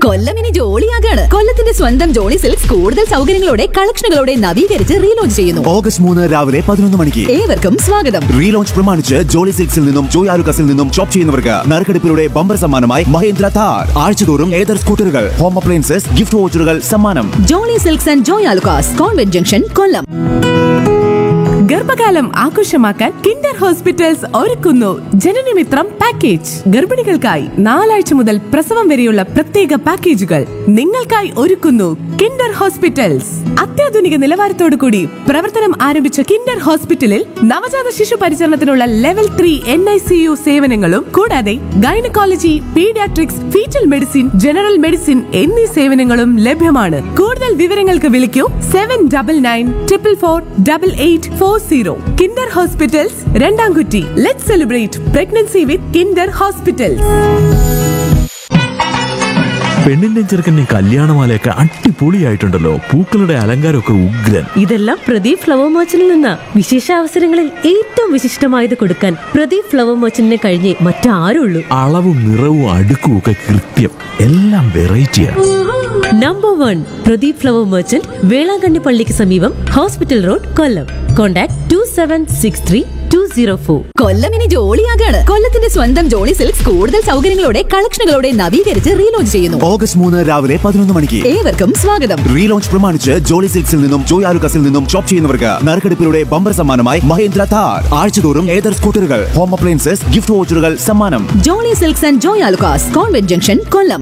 കൊല്ലം ഇനി ജോളിയാകാണ് കൊല്ലത്തിന്റെ സ്വന്തം ജോളി സിൽക്സ് കൂടുതൽ സൗകര്യങ്ങളോടെ കളക്ഷനുകളോടെ നവീകരിച്ച് റീലോഞ്ച് ചെയ്യുന്നു ഓഗസ്റ്റ് മൂന്ന് രാവിലെ പതിനൊന്ന് മണിക്ക് ഏവർക്കും സ്വാഗതം റീലോഞ്ച് പ്രമാണിച്ച് ജോളി സിൽക്സിൽ നിന്നും ജോയ് ആലുക്കസിൽ നിന്നും ഷോപ്പ് ചെയ്യുന്നവർക്ക് നറുക്കെടുപ്പിലൂടെ ബമ്പർ സമ്മാനമായി മഹേന്ദ്ര താർ ആഴ്ചതോറും ഏതർ സ്കൂട്ടറുകൾ ഹോം അപ്ലയൻസസ് ഗിഫ്റ്റ് വോച്ചറുകൾ സമ്മാനം Jolly Silks and Joy Alukkas convent junction Kollam ഗർഭകാലം ആഘോഷമാക്കാൻ കിൻഡർ ഹോസ്പിറ്റൽസ് ഒരുക്കുന്നു ജനനമിത്രം പാക്കേജ് ഗർഭിണികൾക്കായി നാലാഴ്ച മുതൽ പ്രസവം വരെയുള്ള പ്രത്യേക പാക്കേജുകൾ നിങ്ങൾക്കായി ഒരുക്കുന്നു കിൻഡർ ഹോസ്പിറ്റൽസ് അത്യാധുനിക നിലവാരത്തോടു കൂടി പ്രവർത്തനം ആരംഭിച്ച കിൻഡർ ഹോസ്പിറ്റലിൽ നവജാത ശിശു പരിചരണത്തിനുള്ള level three N I C U സേവനങ്ങളും കൂടാതെ gynaecology paediatrics foetal medicine general medicine എന്നീ സേവനങ്ങളും ലഭ്യമാണ് കൂടുതൽ വിവരങ്ങൾക്ക് വിളിക്കൂ seven double nine triple four double eight four zero Kinder hospitals Randamkutti let celebrate pregnancy with Kinder hospitals പെണ്ണിന്റെ ചെറുക്കന്റെ കല്യാണമാലയൊക്കെ അടിപൊളിയായിട്ടുണ്ടല്ലോ പൂക്കളുടെ അലങ്കാരമൊക്കെ ഉഗ്രൻ ഇതെല്ലാം പ്രദീപ് ഫ്ലവർ മർച്ചന്റിൽ നിന്ന് വിശേഷ അവസരങ്ങളിൽ ഏറ്റവും വിശിഷ്ടമായത് കൊടുക്കാൻ പ്രദീപ് ഫ്ലവർ മർച്ചന്റിനെ കഴിഞ്ഞേ മറ്റാരുള്ളൂ അളവും നിറവും അടുക്കും ഒക്കെ കൃത്യം എല്ലാം വെറൈറ്റിയാണ് number one Pradeep flower merchant Velankanni പള്ളിക്ക് സമീപം hospital road Kollam contact two seven six three two zero four Kollam ഇനി ജോളിയാകാണ് കൊല്ലത്തിന്റെ സ്വന്തം ജോളി സിൽക്സ് കൂടുതൽ സൗകര്യങ്ങളോടെ കളക്ഷനുകളോടെ നവീകരിച്ച് റീലോഞ്ച് ചെയ്യുന്നു ഓഗസ്റ്റ് മൂന്ന് രാവിലെ പതിനൊന്ന് മണിക്ക് ഏവർക്കും സ്വാഗതം റീലോഞ്ച് പ്രമാണിച്ച് ജോളി സിൽക്സിൽ നിന്നും ജോയ് ആലുക്കസിൽ നിന്നും ഷോപ്പ് ചെയ്യുന്നവർക്ക് നറുക്കെടുപ്പിലൂടെ ബമ്പർ സമ്മാനമായി മഹേന്ദ്ര താർ ആഴ്ചതോറും ഏതർ സ്കൂട്ടറുകൾ ഹോം അപ്ലയൻസസ് ഗിഫ്റ്റ് വോച്ചറുകൾ സമ്മാനം Jolly Silks and Joy Alukkas convent junction Kollam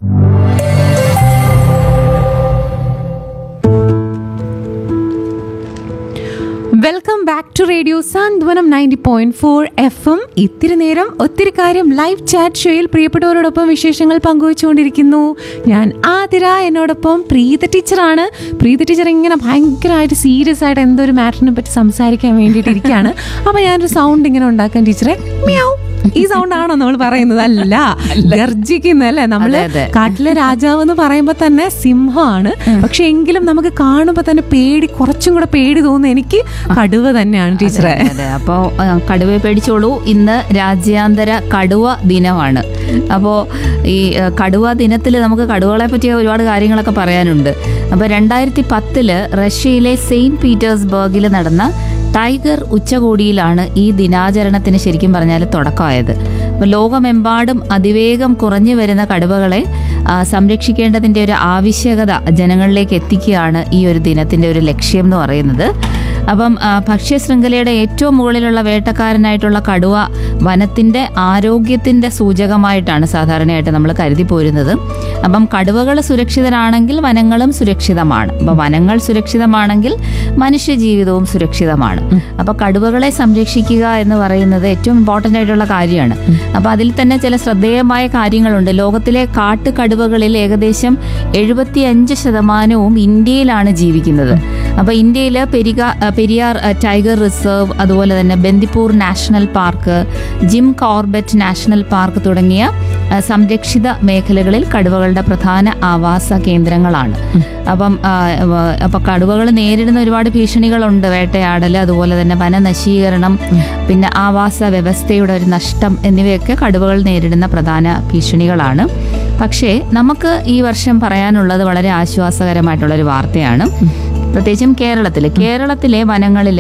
welcome back to radio Santhwanam ninety point four F M ഇത്തിരി നേരം ഒത്തിരി കാര്യം ലൈവ് ചാറ്റ് ഷോയിൽ പ്രിയപ്പെട്ടവരോടൊപ്പം വിശേഷങ്ങൾ പങ്കുവച്ചുകൊണ്ടിരിക്കുന്നു ഞാൻ ആതിര എന്നോടൊപ്പം പ്രീത ടീച്ചറാണ് പ്രീത ടീച്ചർ ഇങ്ങനെ ഭയങ്കരമായിട്ട് സീരിയസ് ആയിട്ട് എന്തോ ഒരു മാറ്ററിനെ പറ്റി സംസാരിക്കാൻ വേണ്ടിയിട്ട് ഇരിക്കുകയാണ് അപ്പോൾ ഞാനൊരു സൗണ്ട് ഇങ്ങനെ ഉണ്ടാക്കാൻ ടീച്ചറെ മ്യാവ് ഈ സൗണ്ട് ആണോ നമ്മൾ പറയുന്നത് അല്ല ഗർജിക്കുന്നല്ലേ നമ്മള് കാട്ടിലെ രാജാവ് എന്ന് പറയുമ്പോ തന്നെ സിംഹമാണ് പക്ഷെ എങ്കിലും നമുക്ക് കാണുമ്പോ തന്നെ പേടി കുറച്ചും കൂടെ പേടി തോന്നുന്നു എനിക്ക് കടുവ തന്നെയാണ് ടീച്ചറെ അതെ അപ്പോൾ കടുവയെ പേടിച്ചോളൂ ഇന്ന് രാജ്യാന്തര കടുവ ദിനമാണ് അപ്പോൾ ഈ ആ, കടുവ ദിനത്തിൽ നമുക്ക് കടുവകളെ പറ്റിയ ഒരുപാട് കാര്യങ്ങളൊക്കെ പറയാനുണ്ട് അപ്പോൾ രണ്ടായിരത്തി പത്തില് റഷ്യയിലെ സെയിൻറ്റ് പീറ്റേഴ്സ്ബർഗിൽ നടന്ന ടൈഗർ ഉച്ചകോടിയിലാണ് ഈ ദിനാചരണത്തിന് ശരിക്കും പറഞ്ഞാൽ തുടക്കമായത് അപ്പോൾ ലോകമെമ്പാടും അതിവേഗം കുറഞ്ഞു വരുന്ന കടുവകളെ ആ, സംരക്ഷിക്കേണ്ടതിൻ്റെ ഒരു ആവശ്യകത ജനങ്ങളിലേക്ക് എത്തിക്കുകയാണ് ഈ ഒരു ദിനത്തിൻ്റെ ഒരു ലക്ഷ്യം എന്ന് പറയുന്നത് അപ്പം ആ, ഭക്ഷ്യശൃംഖലയുടെ ഏറ്റവും മുകളിലുള്ള വേട്ടക്കാരനായിട്ടുള്ള കടുവ വനത്തിൻ്റെ ആരോഗ്യത്തിൻ്റെ സൂചകമായിട്ടാണ് സാധാരണയായിട്ട് നമ്മൾ കരുതി പോരുന്നത് അപ്പം കടുവകൾ സുരക്ഷിതരാണെങ്കിൽ വനങ്ങളും സുരക്ഷിതമാണ് അപ്പം വനങ്ങൾ സുരക്ഷിതമാണെങ്കിൽ മനുഷ്യജീവിതവും സുരക്ഷിതമാണ് അപ്പോൾ കടുവകളെ സംരക്ഷിക്കുക എന്ന് പറയുന്നത് ഏറ്റവും ഇമ്പോർട്ടൻ്റ് ആയിട്ടുള്ള കാര്യമാണ് അപ്പോൾ അതിൽ തന്നെ ചില ശ്രദ്ധേയമായ കാര്യങ്ങളുണ്ട് ലോകത്തിലെ കാട്ടുകടുവകളിൽ ഏകദേശം എഴുപത്തിയഞ്ച് ശതമാനവും ഇന്ത്യയിലാണ് ജീവിക്കുന്നത് അപ്പോൾ ഇന്ത്യയിൽ പെരിക പെരിയാർ അഹ്, ടൈഗർ റിസർവ് അതുപോലെ തന്നെ Bandipur national park Jim Corbett national park തുടങ്ങിയ അഹ്, സംരക്ഷിത മേഖലകളിൽ കടുവകളുടെ പ്രധാന ആവാസ കേന്ദ്രങ്ങളാണ് അപ്പം അപ്പോൾ കടുവകൾ നേരിടുന്ന ഒരുപാട് ഭീഷണികളുണ്ട് വേട്ടയാടൽ അതുപോലെ തന്നെ വനനശീകരണം പിന്നെ ആവാസ വ്യവസ്ഥയുടെ ഒരു നഷ്ടം എന്നിവയൊക്കെ കടുവകൾ നേരിടുന്ന പ്രധാന ഭീഷണികളാണ് പക്ഷേ നമുക്ക് ഈ വർഷം പറയാനുള്ളത് വളരെ ആശ്വാസകരമായിട്ടുള്ളൊരു വാർത്തയാണ് പ്രത്യേകിച്ചും കേരളത്തിൽ കേരളത്തിലെ വനങ്ങളിൽ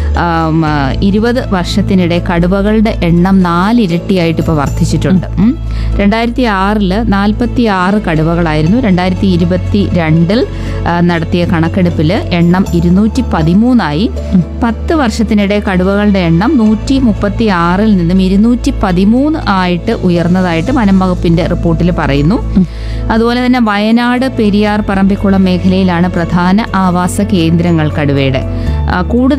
ഇരുപത് വർഷത്തിനിടെ കടുവകളുടെ എണ്ണം നാലിരട്ടിയായിട്ട് ഇപ്പോൾ വർദ്ധിച്ചിട്ടുണ്ട് ഉം. രണ്ടായിരത്തി ആറില് നാൽപ്പത്തി ആറ് കടുവകളായിരുന്നു രണ്ടായിരത്തി ഇരുപത്തി രണ്ടിൽ ആ, നടത്തിയ കണക്കെടുപ്പിൽ എണ്ണം ഇരുന്നൂറ്റി പതിമൂന്നായി പത്ത് വർഷത്തിനിടെ കടുവകളുടെ എണ്ണം നൂറ്റി മുപ്പത്തി ആറിൽ നിന്നും ഇരുന്നൂറ്റി പതിമൂന്ന് ആയിട്ട് ഉയർന്നതായിട്ട് വനം വകുപ്പിന്റെ റിപ്പോർട്ടിൽ പറയുന്നു അതുപോലെ തന്നെ വയനാട് പെരിയാർ പറമ്പിക്കുളം മേഖലയിലാണ് പ്രധാന ആവാസ കേന്ദ്രങ്ങൾ കടുവയുടെ ആ, കൂടുതൽ